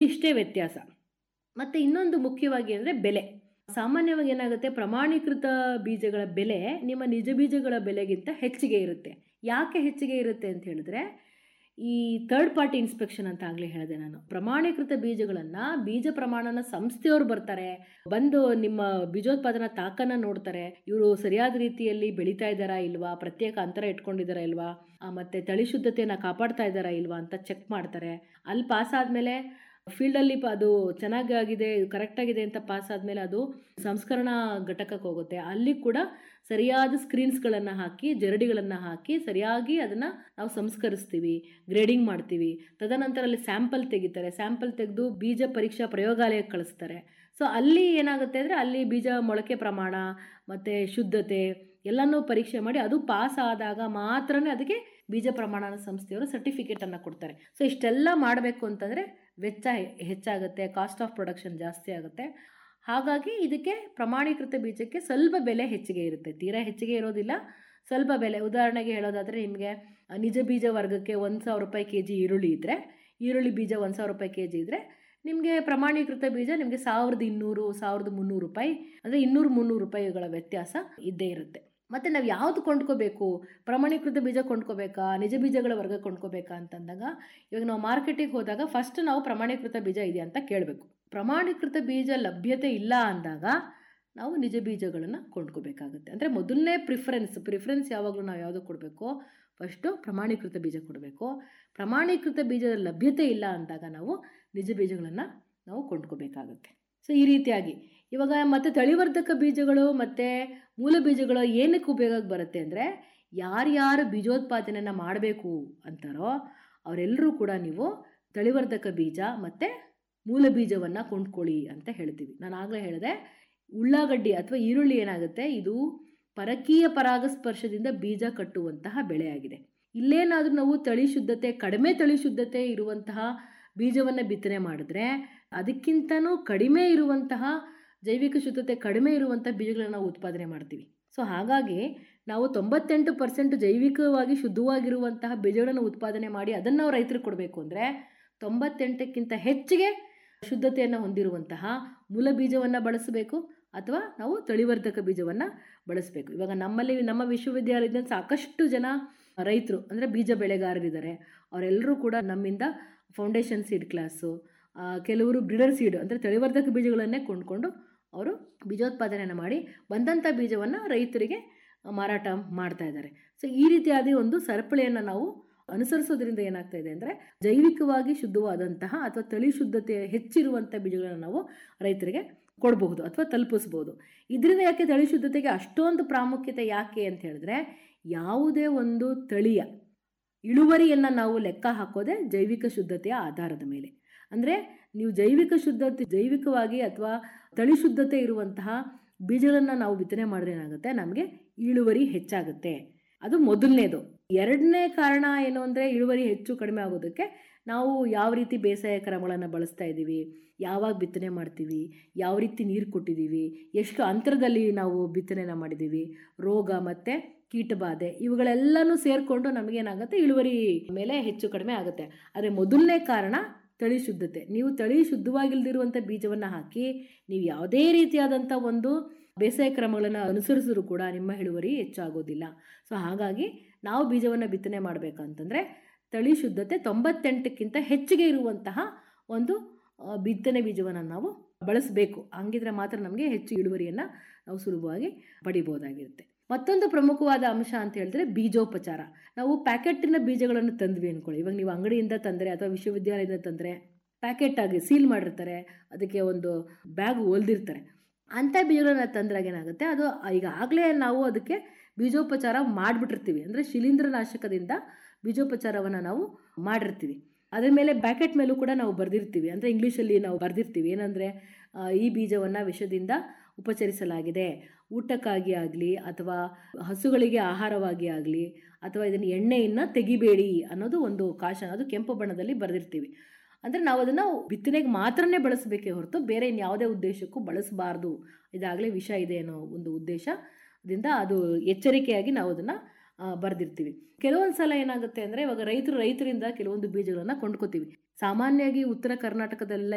ಇಷ್ಟೇ ವ್ಯತ್ಯಾಸ ಮತ್ತು ಇನ್ನೊಂದು ಮುಖ್ಯವಾಗಿ ಅಂದರೆ ಬೆಲೆ ಸಾಮಾನ್ಯವಾಗಿ ಏನಾಗುತ್ತೆ ಪ್ರಮಾಣೀಕೃತ ಬೀಜಗಳ ಬೆಲೆ ನಿಮ್ಮ ನಿಜ ಬೀಜಗಳ ಬೆಲೆಗಿಂತ ಹೆಚ್ಚಿಗೆ ಇರುತ್ತೆ ಯಾಕೆ ಹೆಚ್ಚಿಗೆ ಇರುತ್ತೆ ಅಂತ ಹೇಳಿದ್ರೆ ಈ ಥರ್ಡ್ ಪಾರ್ಟಿ ಇನ್ಸ್ಪೆಕ್ಷನ್ ಅಂತ ಆಗಲೇ ಹೇಳಿದೆ ನಾನು ಪ್ರಮಾಣೀಕೃತ ಬೀಜಗಳನ್ನು ಬೀಜ ಪ್ರಮಾಣನ ಸಂಸ್ಥೆಯವರು ಬರ್ತಾರೆ ಬಂದು ನಿಮ್ಮ ಬೀಜೋತ್ಪಾದನಾ ತಾಕನ್ನು ನೋಡ್ತಾರೆ ಇವರು ಸರಿಯಾದ ರೀತಿಯಲ್ಲಿ ಬೆಳೀತಾ ಇದ್ದಾರಾ ಇಲ್ವಾ ಪ್ರತ್ಯೇಕ ಅಂತರ ಇಟ್ಕೊಂಡಿದ್ದಾರಾ ಇಲ್ವಾ ಆ, ಮತ್ತೆ ತಳಿ ಶುದ್ಧತೆಯನ್ನು ಕಾಪಾಡ್ತಾ ಇದ್ದಾರಾ ಇಲ್ವಾ ಅಂತ ಚೆಕ್ ಮಾಡ್ತಾರೆ ಅಲ್ಲಿ ಪಾಸ್ ಆದಮೇಲೆ ಫೀಲ್ಡಲ್ಲಿ ಪ ಅದು ಚೆನ್ನಾಗಾಗಿದೆ ಕರೆಕ್ಟಾಗಿದೆ ಅಂತ ಪಾಸ್ ಆದಮೇಲೆ ಅದು ಸಂಸ್ಕರಣಾ ಘಟಕಕ್ಕೆ ಹೋಗುತ್ತೆ ಅಲ್ಲಿ ಕೂಡ ಸರಿಯಾದ ಸ್ಕ್ರೀನ್ಸ್ಗಳನ್ನು ಹಾಕಿ ಜರಡಿಗಳನ್ನು ಹಾಕಿ ಸರಿಯಾಗಿ ಅದನ್ನು ನಾವು ಸಂಸ್ಕರಿಸ್ತೀವಿ ಗ್ರೇಡಿಂಗ್ ಮಾಡ್ತೀವಿ ತದನಂತರ ಅಲ್ಲಿ ಸ್ಯಾಂಪಲ್ ತೆಗಿತಾರೆ ಸ್ಯಾಂಪಲ್ ತೆಗೆದು ಬೀಜ ಪರೀಕ್ಷಾ ಪ್ರಯೋಗಾಲಯಕ್ಕೆ ಕಳಿಸ್ತಾರೆ ಸೊ ಅಲ್ಲಿ ಏನಾಗುತ್ತೆ ಅಂದರೆ ಅಲ್ಲಿ ಬೀಜ ಮೊಳಕೆ ಪ್ರಮಾಣ ಮತ್ತು ಶುದ್ಧತೆ ಎಲ್ಲನೂ ಪರೀಕ್ಷೆ ಮಾಡಿ ಅದು ಪಾಸ್ ಆದಾಗ ಮಾತ್ರನೇ ಅದಕ್ಕೆ ಬೀಜ ಪ್ರಮಾಣನ ಸಂಸ್ಥೆಯವರು ಸರ್ಟಿಫಿಕೇಟನ್ನು ಕೊಡ್ತಾರೆ ಸೊ ಇಷ್ಟೆಲ್ಲ ಮಾಡಬೇಕು ಅಂತಂದರೆ ವೆಚ್ಚ ಹೆ- ಹೆಚ್ಚಾಗುತ್ತೆ ಕಾಸ್ಟ್ ಆಫ್ ಪ್ರೊಡಕ್ಷನ್ ಜಾಸ್ತಿ ಆಗುತ್ತೆ ಹಾಗಾಗಿ ಇದಕ್ಕೆ ಪ್ರಮಾಣೀಕೃತ ಬೀಜಕ್ಕೆ ಸ್ವಲ್ಪ ಬೆಲೆ ಹೆಚ್ಚಿಗೆ ಇರುತ್ತೆ ತೀರಾ ಹೆಚ್ಚಿಗೆ ಇರೋದಿಲ್ಲ ಸ್ವಲ್ಪ ಬೆಲೆ ಉದಾಹರಣೆಗೆ ಹೇಳೋದಾದರೆ ನಿಮಗೆ ನಿಜ ಬೀಜ ವರ್ಗಕ್ಕೆ ಒಂದು ಸಾವಿರ ರೂಪಾಯಿ ಕೆ ಜಿ ಈರುಳ್ಳಿ ಇದ್ದರೆ ಈರುಳ್ಳಿ ಬೀಜ ಒಂದು ಸಾವಿರ ರೂಪಾಯಿ ಕೆ ಜಿ ಇದ್ದರೆ ನಿಮಗೆ ಪ್ರಮಾಣೀಕೃತ ಬೀಜ ನಿಮಗೆ ಸಾವಿರದ ಇನ್ನೂರು ಸಾವಿರದ ಮುನ್ನೂರು ರೂಪಾಯಿ ಅಂದರೆ ಇನ್ನೂರು ಮುನ್ನೂರು ರೂಪಾಯಿಗಳ ವ್ಯತ್ಯಾಸ ಇದ್ದೇ ಇರುತ್ತೆ ಮತ್ತು ನಾವು ಯಾವುದು ಕೊಂಡ್ಕೋಬೇಕು ಪ್ರಮಾಣೀಕೃತ ಬೀಜ ಕೊಂಡ್ಕೋಬೇಕಾ ನಿಜ ಬೀಜಗಳ ವರ್ಗ ಕೊಂಡ್ಕೋಬೇಕಾ ಅಂತಂದಾಗ ಇವಾಗ ನಾವು ಮಾರ್ಕೆಟಿಗೆ ಹೋದಾಗ ಫಸ್ಟ್ ನಾವು ಪ್ರಮಾಣೀಕೃತ ಬೀಜ ಇದೆಯಾ ಅಂತ ಕೇಳಬೇಕು ಪ್ರಮಾಣೀಕೃತ ಬೀಜ ಲಭ್ಯತೆ ಇಲ್ಲ ಅಂದಾಗ ನಾವು ನಿಜ ಬೀಜಗಳನ್ನು ಕೊಂಡ್ಕೋಬೇಕಾಗುತ್ತೆ ಅಂದರೆ ಮೊದಲನೇ ಪ್ರಿಫರೆನ್ಸ್ ಪ್ರಿಫರೆನ್ಸ್ ಯಾವಾಗಲೂ ನಾವು ಯಾವುದು ಕೊಡಬೇಕು ಫಸ್ಟು ಪ್ರಮಾಣೀಕೃತ ಬೀಜ ಕೊಡಬೇಕು ಪ್ರಮಾಣೀಕೃತ ಬೀಜದ ಲಭ್ಯತೆ ಇಲ್ಲ ಅಂದಾಗ ನಾವು ನಿಜ ಬೀಜಗಳನ್ನು ನಾವು ಕೊಂಡ್ಕೋಬೇಕಾಗುತ್ತೆ ಸೊ ಈ ರೀತಿಯಾಗಿ ಇವಾಗ ಮತ್ತು ತಳಿವರ್ಧಕ ಬೀಜಗಳು ಮತ್ತು ಮೂಲ ಬೀಜಗಳು ಏನಕ್ಕೆ ಉಪಯೋಗಕ್ಕೆ ಬರುತ್ತೆ ಅಂದರೆ ಯಾರ್ಯಾರು ಬೀಜೋತ್ಪಾದನೆಯನ್ನು ಮಾಡಬೇಕು ಅಂತಾರೋ ಅವರೆಲ್ಲರೂ ಕೂಡ ನೀವು ತಳಿವರ್ಧಕ ಬೀಜ ಮತ್ತು ಮೂಲ ಬೀಜವನ್ನು ಕೊಂಡ್ಕೊಳ್ಳಿ ಅಂತ ಹೇಳ್ತೀವಿ ನಾನು ಆಗಲೇ ಹೇಳಿದೆ ಉಳ್ಳಾಗಡ್ಡಿ ಅಥವಾ ಈರುಳ್ಳಿ ಏನಾಗುತ್ತೆ ಇದು ಪರಕೀಯ ಪರಾಗಸ್ಪರ್ಶದಿಂದ ಬೀಜ ಕಟ್ಟುವಂತಹ ಬೆಳೆಯಾಗಿದೆ ಇಲ್ಲೇನಾದರೂ ನಾವು ತಳಿ ಶುದ್ಧತೆ ಕಡಿಮೆ ತಳಿ ಶುದ್ಧತೆ ಇರುವಂತಹ ಬೀಜವನ್ನು ಬಿತ್ತನೆ ಮಾಡಿದ್ರೆ ಅದಕ್ಕಿಂತನೂ ಕಡಿಮೆ ಇರುವಂತಹ ಜೈವಿಕ ಶುದ್ಧತೆ ಕಡಿಮೆ ಇರುವಂಥ ಬೀಜಗಳನ್ನು ನಾವು ಉತ್ಪಾದನೆ ಮಾಡ್ತೀವಿ ಸೊ ಹಾಗಾಗಿ ನಾವು ತೊಂಬತ್ತೆಂಟು ಪರ್ಸೆಂಟ್ ಜೈವಿಕವಾಗಿ ಶುದ್ಧವಾಗಿರುವಂತಹ ಬೀಜಗಳನ್ನು ಉತ್ಪಾದನೆ ಮಾಡಿ ಅದನ್ನು ನಾವು ರೈತರಿಗೆ ಕೊಡಬೇಕು ಅಂದರೆ ತೊಂಬತ್ತೆಂಟಕ್ಕಿಂತ ಹೆಚ್ಚಿಗೆ ಶುದ್ಧತೆಯನ್ನು ಹೊಂದಿರುವಂತಹ ಮೂಲ ಬೀಜವನ್ನು ಬಳಸಬೇಕು ಅಥವಾ ನಾವು ತಳಿವರ್ಧಕ ಬೀಜವನ್ನು ಬಳಸಬೇಕು ಇವಾಗ ನಮ್ಮಲ್ಲಿ ನಮ್ಮ ವಿಶ್ವವಿದ್ಯಾಲಯದಿಂದ ಸಾಕಷ್ಟು ಜನ ರೈತರು ಅಂದರೆ ಬೀಜ ಬೆಳೆಗಾರರಿದ್ದಾರೆ ಅವರೆಲ್ಲರೂ ಕೂಡ ನಮ್ಮಿಂದ ಫೌಂಡೇಶನ್ ಸೀಡ್ ಕ್ಲಾಸು ಆ, ಕೆಲವರು ಬ್ರಿಡರ್ ಸೀಡ್ ಅಂದರೆ ತಳಿವರ್ಧಕ ಬೀಜಗಳನ್ನೇ ಕೊಂಡ್ಕೊಂಡು ಅವರು ಬೀಜೋತ್ಪಾದನೆಯನ್ನು ಮಾಡಿ ಬಂದಂಥ ಬೀಜವನ್ನು ರೈತರಿಗೆ ಮಾರಾಟ ಮಾಡ್ತಾ ಇದ್ದಾರೆ ಸೊ ಈ ರೀತಿಯಾದ ಒಂದು ಸರಪಳಿಯನ್ನು ನಾವು ಅನುಸರಿಸೋದ್ರಿಂದ ಏನಾಗ್ತಾ ಇದೆ ಅಂದರೆ ಜೈವಿಕವಾಗಿ ಶುದ್ಧವಾದಂತಹ ಅಥವಾ ತಳಿ ಶುದ್ಧತೆ ಹೆಚ್ಚಿರುವಂಥ ಬೀಜಗಳನ್ನು ನಾವು ರೈತರಿಗೆ ಕೊಡಬಹುದು ಅಥವಾ ತಲುಪಿಸ್ಬೋದು ಇದರಿಂದ ಯಾಕೆ ತಳಿ ಶುದ್ಧತೆಗೆ ಅಷ್ಟೊಂದು ಪ್ರಾಮುಖ್ಯತೆ ಯಾಕೆ ಅಂತ ಹೇಳಿದ್ರೆ ಯಾವುದೇ ಒಂದು ತಳಿಯ ಇಳುವರಿಯನ್ನು ನಾವು ಲೆಕ್ಕ ಹಾಕೋದೇ ಜೈವಿಕ ಶುದ್ಧತೆಯ ಆಧಾರದ ಮೇಲೆ ಅಂದರೆ ನೀವು ಜೈವಿಕ ಶುದ್ಧತೆ ಜೈವಿಕವಾಗಿ ಅಥವಾ ತಳಿ ಶುದ್ಧತೆ ಇರುವಂತಹ ಬೀಜಗಳನ್ನು ನಾವು ಬಿತ್ತನೆ ಮಾಡಿದ್ರೆ ಏನಾಗುತ್ತೆ ನಮಗೆ ಇಳುವರಿ ಹೆಚ್ಚಾಗುತ್ತೆ ಅದು ಮೊದಲನೇದು ಎರಡನೇ ಕಾರಣ ಏನು ಅಂದರೆ ಇಳುವರಿ ಹೆಚ್ಚು ಕಡಿಮೆ ಆಗೋದಕ್ಕೆ ನಾವು ಯಾವ ರೀತಿ ಬೇಸಾಯ ಕ್ರಮಗಳನ್ನು ಬಳಸ್ತಾ ಇದ್ದೀವಿ ಯಾವಾಗ ಬಿತ್ತನೆ ಮಾಡ್ತೀವಿ ಯಾವ ರೀತಿ ನೀರು ಕೊಟ್ಟಿದ್ದೀವಿ ಎಷ್ಟು ಅಂತರದಲ್ಲಿ ನಾವು ಬಿತ್ತನೆನ ಮಾಡಿದ್ದೀವಿ ರೋಗ ಮತ್ತು ಕೀಟಬಾಧೆ ಇವುಗಳೆಲ್ಲನೂ ಸೇರಿಕೊಂಡು ನಮಗೇನಾಗುತ್ತೆ ಇಳುವರಿ ಮೇಲೆ ಹೆಚ್ಚು ಕಡಿಮೆ ಆಗುತ್ತೆ ಆದರೆ ಮೊದಲನೇ ಕಾರಣ ತಳಿ ಶುದ್ಧತೆ ನೀವು ತಳಿ ಶುದ್ಧವಾಗಿಲ್ದಿರುವಂಥ ಬೀಜವನ್ನು ಹಾಕಿ ನೀವು ಯಾವುದೇ ರೀತಿಯಾದಂಥ ಒಂದು ಬೇಸಾಯ ಕ್ರಮಗಳನ್ನು ಅನುಸರಿಸಿದ್ರು ಕೂಡ ನಿಮ್ಮ ಇಳುವರಿ ಹೆಚ್ಚಾಗೋದಿಲ್ಲ ಸೊ ಹಾಗಾಗಿ ನಾವು ಬೀಜವನ್ನು ಬಿತ್ತನೆ ಮಾಡಬೇಕಂತಂದರೆ ತಳಿ ಶುದ್ಧತೆ ತೊಂಬತ್ತೆಂಟಕ್ಕಿಂತ ಹೆಚ್ಚಿಗೆ ಇರುವಂತಹ ಒಂದು ಆ, ಬಿತ್ತನೆ ಬೀಜವನ್ನು ನಾವು ಬಳಸಬೇಕು ಹಂಗಿದ್ರೆ ಮಾತ್ರ ನಮಗೆ ಹೆಚ್ಚು ಇಳುವರಿಯನ್ನು ನಾವು ಸುಲಭವಾಗಿ ಪಡಿಬೋದಾಗಿರುತ್ತೆ ಮತ್ತೊಂದು ಪ್ರಮುಖವಾದ ಅಂಶ ಅಂತ ಹೇಳಿದ್ರೆ ಬೀಜೋಪಚಾರ ನಾವು ಪ್ಯಾಕೆಟಿನ ಬೀಜಗಳನ್ನು ತಂದ್ವಿ ಅನ್ಕೊಳ್ಳಿ ಇವಾಗ ನೀವು ಅಂಗಡಿಯಿಂದ ತಂದರೆ ಅಥವಾ ವಿಶ್ವವಿದ್ಯಾಲಯದಿಂದ ತಂದರೆ ಪ್ಯಾಕೆಟ್ ಆಗಿ ಸೀಲ್ ಮಾಡಿರ್ತಾರೆ ಅದಕ್ಕೆ ಒಂದು ಬ್ಯಾಗ್ ಹೊಲ್ದಿರ್ತಾರೆ ಅಂಥ ಬೀಜಗಳನ್ನ ತಂದ್ರಾಗ ಏನಾಗುತ್ತೆ ಅದು ಈಗ ಆಗಲೇ ನಾವು ಅದಕ್ಕೆ ಬೀಜೋಪಚಾರ ಮಾಡಿಬಿಟ್ಟಿರ್ತೀವಿ ಅಂದರೆ ಶಿಲೀಂಧ್ರನಾಶಕದಿಂದ ಬೀಜೋಪಚಾರವನ್ನು ನಾವು ಮಾಡಿರ್ತೀವಿ ಅದ್ರ ಮೇಲೆ ಬ್ಯಾಕೆಟ್ ಮೇಲೂ ಕೂಡ ನಾವು ಬರೆದಿರ್ತೀವಿ ಅಂದರೆ ಇಂಗ್ಲೀಷಲ್ಲಿ ನಾವು ಬರೆದಿರ್ತೀವಿ ಏನಂದರೆ ಈ ಬೀಜವನ್ನು ವಿಷದಿಂದ ಉಪಚರಿಸಲಾಗಿದೆ ಊಟಕ್ಕಾಗಿ ಆಗಲಿ ಅಥವಾ ಹಸುಗಳಿಗೆ ಆಹಾರವಾಗಿ ಆಗಲಿ ಅಥವಾ ಇದನ್ನು ಎಣ್ಣೆಯನ್ನು ತೆಗಿಬೇಡಿ ಅನ್ನೋದು ಒಂದು ಕಾಶ ಅದು ಕೆಂಪು ಬಣ್ಣದಲ್ಲಿ ಬರೆದಿರ್ತೀವಿ ಅಂದರೆ ನಾವು ಅದನ್ನು ಬಿತ್ತನೆಗೆ ಮಾತ್ರನೇ ಬಳಸಬೇಕೇ ಹೊರತು ಬೇರೆ ಇನ್ಯಾವುದೇ ಉದ್ದೇಶಕ್ಕೂ ಬಳಸಬಾರ್ದು ಇದಾಗಲೇ ವಿಷ ಇದೆ ಅನ್ನೋ ಒಂದು ಉದ್ದೇಶದಿಂದ ಅದು ಎಚ್ಚರಿಕೆಯಾಗಿ ನಾವು ಅದನ್ನು ಬರೆದಿರ್ತೀವಿ ಕೆಲವೊಂದು ಸಲ ಏನಾಗುತ್ತೆ ಅಂದರೆ ಇವಾಗ ರೈತರು ರೈತರಿಂದ ಕೆಲವೊಂದು ಬೀಜಗಳನ್ನು ಕೊಂಡ್ಕೋತೀವಿ ಸಾಮಾನ್ಯವಾಗಿ ಉತ್ತರ ಕರ್ನಾಟಕದಲ್ಲ